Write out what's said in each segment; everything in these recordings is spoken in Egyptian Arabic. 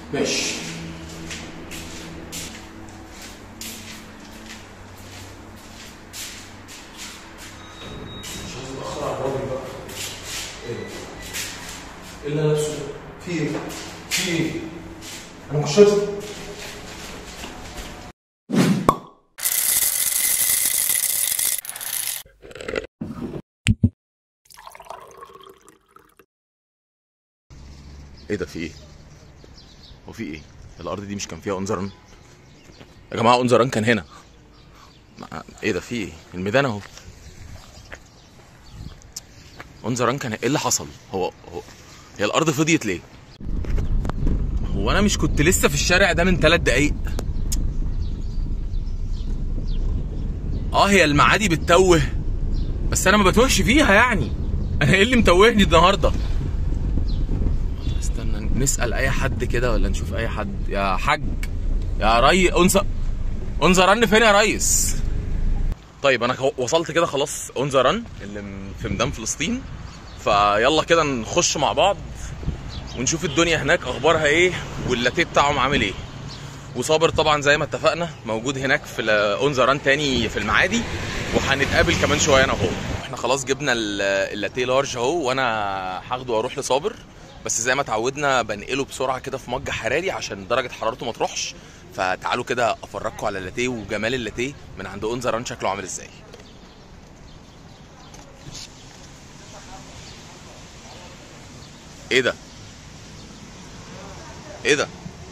ماشي مش عايز اتاخر على الراجل بقى ايه ده؟ ايه اللي انا لابسه ده؟ في ايه؟ في ايه؟ انا مش شايف ايه ده في ايه؟ هو في ايه؟ الارض دي مش كان فيها انذران؟ يا جماعه انذران كان هنا ما- ايه ده في ايه؟ الميدان اهو انذران كان ايه اللي حصل؟ هو هو هي الارض فضيت ليه؟ هو انا مش كنت لسه في الشارع ده من ثلاث دقايق؟ اه هي المعادي بتتوه بس انا ما بتوهش فيها يعني انا ايه اللي متوهني النهارده؟ استنى نسأل أي حد كده ولا نشوف أي حد يا حاج يا ري أنثى أنثى رن فين يا ريس؟ طيب أنا خ- وصلت كده خلاص أنثى رن اللي م- في ميدان فلسطين فيلا كده نخش مع بعض ونشوف الدنيا هناك أخبارها إيه واللاتيه بتاعهم عامل إيه وصابر طبعا زي ما اتفقنا موجود هناك في اونزا ران تاني في المعادي وهنتقابل كمان شويه انا وهو احنا خلاص جبنا ال- اللاتيه لارج اهو وانا هاخده واروح لصابر بس زي ما اتعودنا بنقله بسرعه كده في مج حراري عشان درجه حرارته ما تروحش فتعالوا كده افرجكم على اللاتيه وجمال اللاتيه من عند اونزا ران شكله عامل ازاي ايه ده ايه ده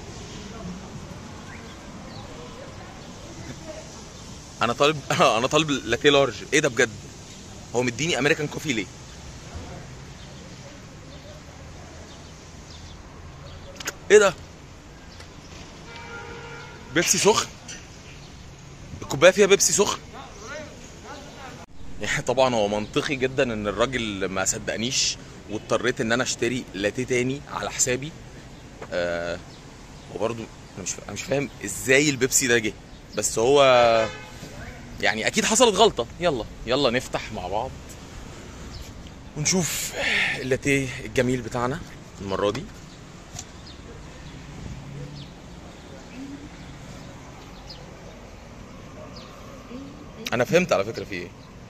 انا طالب انا طالب لاتيه لارج ايه ده بجد هو مديني امريكان كوفي ليه ايه ده بيبسي سخن الكوبايه فيها بيبسي سخن يعني طبعا هو منطقي جدا ان الراجل ما صدقنيش واضطريت ان انا اشتري لاتيه تاني على حسابي آه وبرضه انا مش انا مش فاهم ازاي البيبسي ده جه بس هو يعني اكيد حصلت غلطه يلا يلا نفتح مع بعض ونشوف اللاتيه الجميل بتاعنا المره دي انا فهمت على فكره في ايه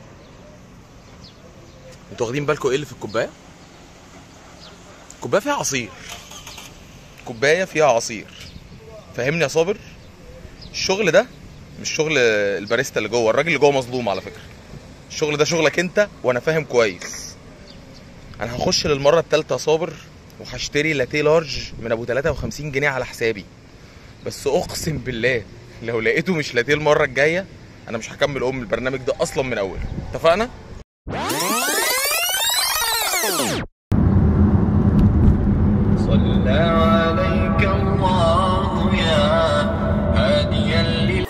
انتوا واخدين بالكم ايه اللي في الكوبايه الكوبايه فيها عصير كوبايه فيها عصير فاهمني يا صابر الشغل ده مش شغل الباريستا اللي جوه الراجل اللي جوه مظلوم على فكره الشغل ده شغلك انت وانا فاهم كويس انا هخش للمره الثالثه يا صابر وهشتري لاتيه لارج من ابو 53 جنيه على حسابي بس اقسم بالله لو لقيته مش لاتيه المره الجايه انا مش هكمل ام البرنامج ده اصلا من اوله اتفقنا صلى عليك الله يا هاديا لل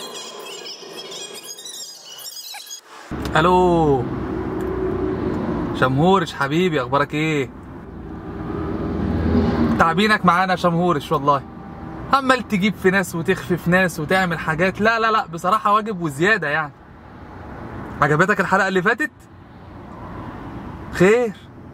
الو شمهورش حبيبي اخبارك ايه تعبينك معانا يا شمهورش والله عمال تجيب في ناس وتخفي في ناس وتعمل حاجات لا لا لا بصراحة واجب وزيادة يعني عجبتك الحلقة اللي فاتت خير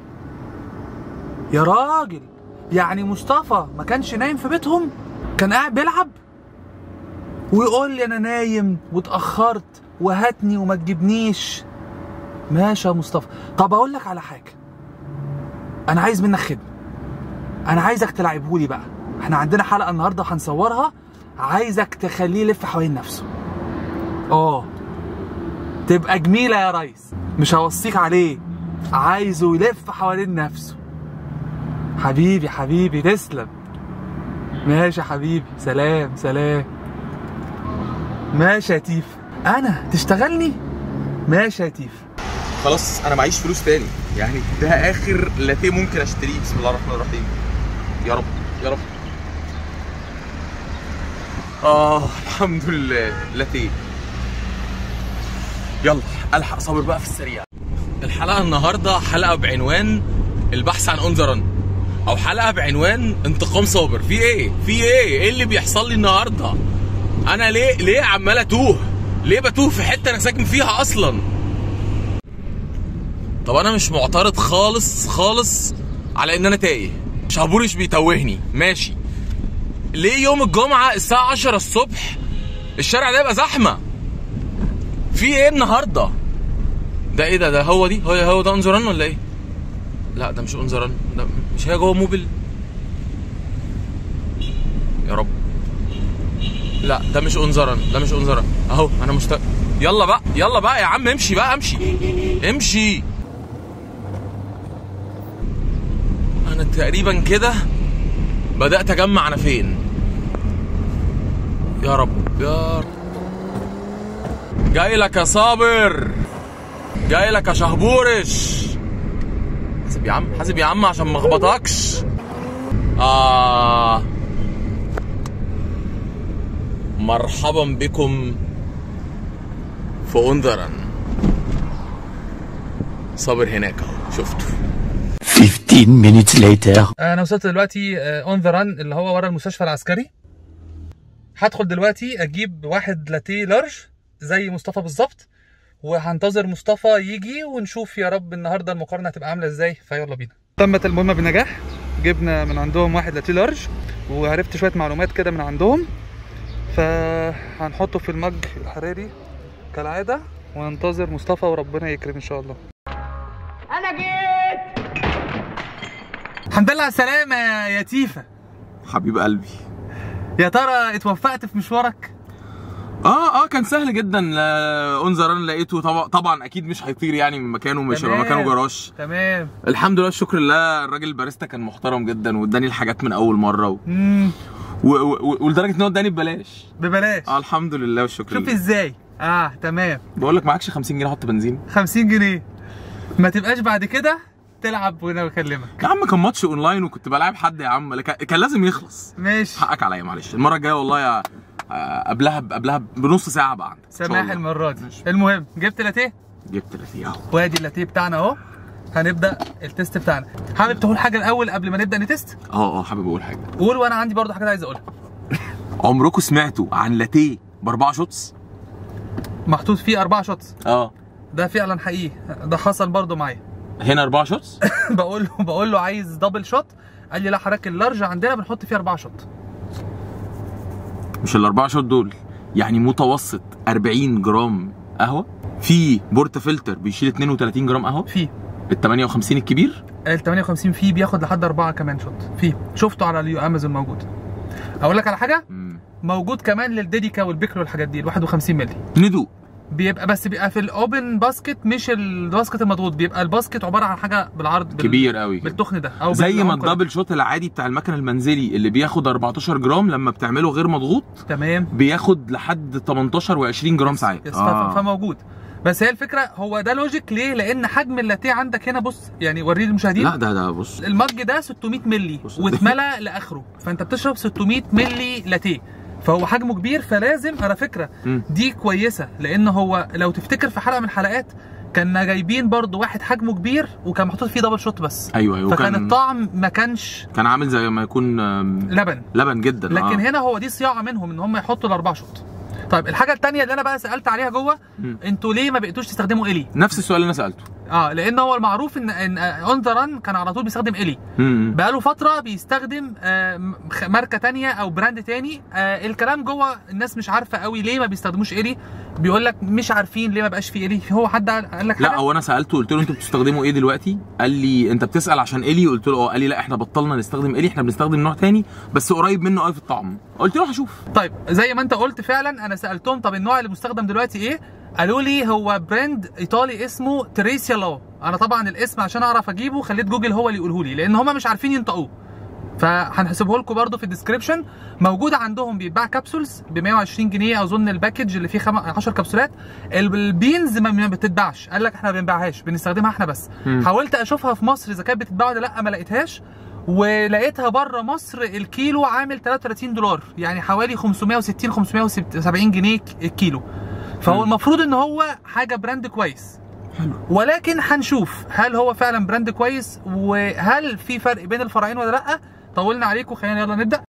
يا راجل يعني مصطفى ما كانش نايم في بيتهم كان قاعد بيلعب ويقول لي انا نايم واتاخرت وهاتني وما تجيبنيش ماشي يا مصطفى طب اقول لك على حاجه انا عايز منك خدمه انا عايزك تلعبهولي بقى احنا عندنا حلقه النهارده هنصورها عايزك تخليه يلف حوالين نفسه اه تبقى جميله يا ريس مش هوصيك عليه عايزه يلف حوالين نفسه حبيبي حبيبي تسلم ماشي يا حبيبي سلام سلام ماشي يا تيف انا تشتغلني ماشي يا تيف خلاص انا معيش فلوس تاني يعني ده اخر لاتيه ممكن اشتريه بسم الله الرحمن الرحيم يا رب يا رب اه الحمد لله لاتيه يلا الحق صابر بقى في السريع الحلقه النهارده حلقه بعنوان البحث عن انذران او حلقه بعنوان انتقام صابر في ايه في ايه ايه اللي بيحصل لي النهارده انا ليه ليه عمال اتوه ليه بتوه في حته انا ساكن فيها اصلا طب انا مش معترض خالص خالص على ان انا تايه شابورش بيتوهني ماشي ليه يوم الجمعه الساعه 10 الصبح الشارع ده يبقى زحمه في ايه النهارده ده ايه ده ده هو دي هو هو ده انظران ولا ايه لا ده مش انظران ده مش هي جوه موبل يا رب لا ده مش انظران ده مش انظران اهو انا مست يلا بقى يلا بقى يا عم امشي بقى امشي امشي انا تقريبا كده بدات اجمع انا فين يا رب يا رب جاي لك يا صابر جاي لك يا شهبورش حاسب يا عم حاسب يا عم عشان ما اخبطكش آه مرحبا بكم في انذرا صابر هناك اهو شفته 15 minutes later. انا وصلت دلوقتي اون ذا ران اللي هو ورا المستشفى العسكري هدخل دلوقتي اجيب واحد لاتيه لارج زي مصطفى بالظبط وهنتظر مصطفى يجي ونشوف يا رب النهارده المقارنه هتبقى عامله ازاي فيلا بينا تمت المهمه بنجاح جبنا من عندهم واحد لاتيه لارج وعرفت شويه معلومات كده من عندهم فهنحطه في المج الحراري كالعاده وننتظر مصطفى وربنا يكرم ان شاء الله انا جيت الحمد لله على السلامه يا تيفا حبيب قلبي يا ترى اتوفقت في مشوارك اه اه كان سهل جدا لا- انذران لقيته طبعا طبعا اكيد مش هيطير يعني من مكانه مش هيبقى تمام. مكانه جراج تمام الحمد لله الشكر لله الراجل الباريستا كان محترم جدا واداني الحاجات من اول مره و... امم و... و... ولدرجه ان هو اداني ببلاش ببلاش اه الحمد لله والشكر شوف لله ازاي اه تمام بقول لك معكش 50 جنيه احط بنزين 50 جنيه ما تبقاش بعد كده تلعب وانا بكلمك يا عم كان ماتش اونلاين وكنت بلاعب حد يا عم لك- كان لازم يخلص ماشي حقك عليا معلش المره الجايه والله يا آه، قبلها قبلها بنص ساعه بقى عندك إن شاء سماح الله. المره دي ماشي. المهم جبت لاتيه جبت لاتيه اهو وادي اللاتيه بتاعنا اهو هنبدا التيست بتاعنا حابب تقول حاجه الاول قبل ما نبدا نتست اه اه حابب اقول حاجه قول وانا عندي برضو حاجات عايز اقولها عمركم سمعتوا عن لاتيه باربعه شوتس محطوط فيه اربع شوتس اه ده فعلا حقيقي ده حصل برضو معايا هنا اربعه شوتس بقول له بقول له عايز دبل شوت قال لي لا حضرتك اللارج عندنا بنحط فيه اربع شوت مش الاربعه شوت دول يعني متوسط 40 جرام قهوه في بورتا فلتر بيشيل 32 جرام قهوه فيه ال 58 الكبير ال 58 فيه بياخد لحد اربعه كمان شوت فيه شفته على اليو امازون موجود اقول لك على حاجه مم. موجود كمان للديديكا والبيكرو والحاجات دي ال 51 مللي ندوق بيبقى بس بيبقى في الاوبن باسكت مش الباسكت المضغوط بيبقى الباسكت عباره عن حاجه بالعرض بال... كبير قوي كده. بالتخن ده او زي ما بالعمق ده. الدبل شوت العادي بتاع المكن المنزلي اللي بياخد 14 جرام لما بتعمله غير مضغوط تمام بياخد لحد 18 و20 جرام ساعات يس ف- فموجود بس هي الفكره هو ده لوجيك ليه لان حجم اللاتيه عندك هنا بص يعني وريه للمشاهدين لا ده ده بص المج ده 600 مللي بص. واتملى لاخره فانت بتشرب 600 مللي لاتيه فهو حجمه كبير فلازم على فكره مم. دي كويسه لان هو لو تفتكر في حلقه من الحلقات كنا جايبين برضو واحد حجمه كبير وكان محطوط فيه دبل شوت بس ايوه ايوه فكان كان الطعم ما كانش كان عامل زي ما يكون آم، لبن لبن جدا لكن آه. هنا هو دي صياعه منهم ان هم يحطوا الاربع شوط طيب الحاجه الثانيه اللي انا بقى سالت عليها جوه مم. انتوا ليه ما بقيتوش تستخدموا الي نفس السؤال اللي انا سالته اه لان هو المعروف ان ان اون ذا ران كان على طول بيستخدم الي مم. بقاله فتره بيستخدم آه، م- خ- ماركه تانية او براند تاني آه، الكلام جوه الناس مش عارفه قوي ليه ما بيستخدموش الي بيقول لك مش عارفين ليه ما بقاش فيه الي هو حد قال قال لك لا حاجه هو انا سالته قلت له انتوا بتستخدموا ايه دلوقتي قال لي انت بتسال عشان الي قلت له اه قال لي لا احنا بطلنا نستخدم الي احنا بنستخدم نوع تاني بس قريب منه قوي في الطعم قلت له هشوف طيب زي ما انت قلت فعلا انا سالتهم طب النوع اللي مستخدم دلوقتي ايه قالوا لي هو براند ايطالي اسمه تريسيا لو انا طبعا الاسم عشان اعرف اجيبه خليت جوجل هو اللي يقوله لي لان هم مش عارفين ينطقوه فهنحسبه لكم برده في الديسكربشن موجود عندهم بيتباع كبسولز ب 120 جنيه اظن الباكج اللي فيه خم... 10 كبسولات ال- البينز ما ما بتتباعش قال لك احنا ما بنبيعهاش بنستخدمها احنا بس مم. حاولت اشوفها في مصر اذا كانت بتتباع ولا لا ما لقيتهاش ولقيتها بره مصر الكيلو عامل 33 دولار يعني حوالي 560 570 جنيه الكيلو فهو مم. المفروض ان هو حاجه براند كويس حلو ولكن هنشوف هل هو فعلا براند كويس وهل في فرق بين الفرعين ولا لا طولنا عليكم خلينا يلا نبدا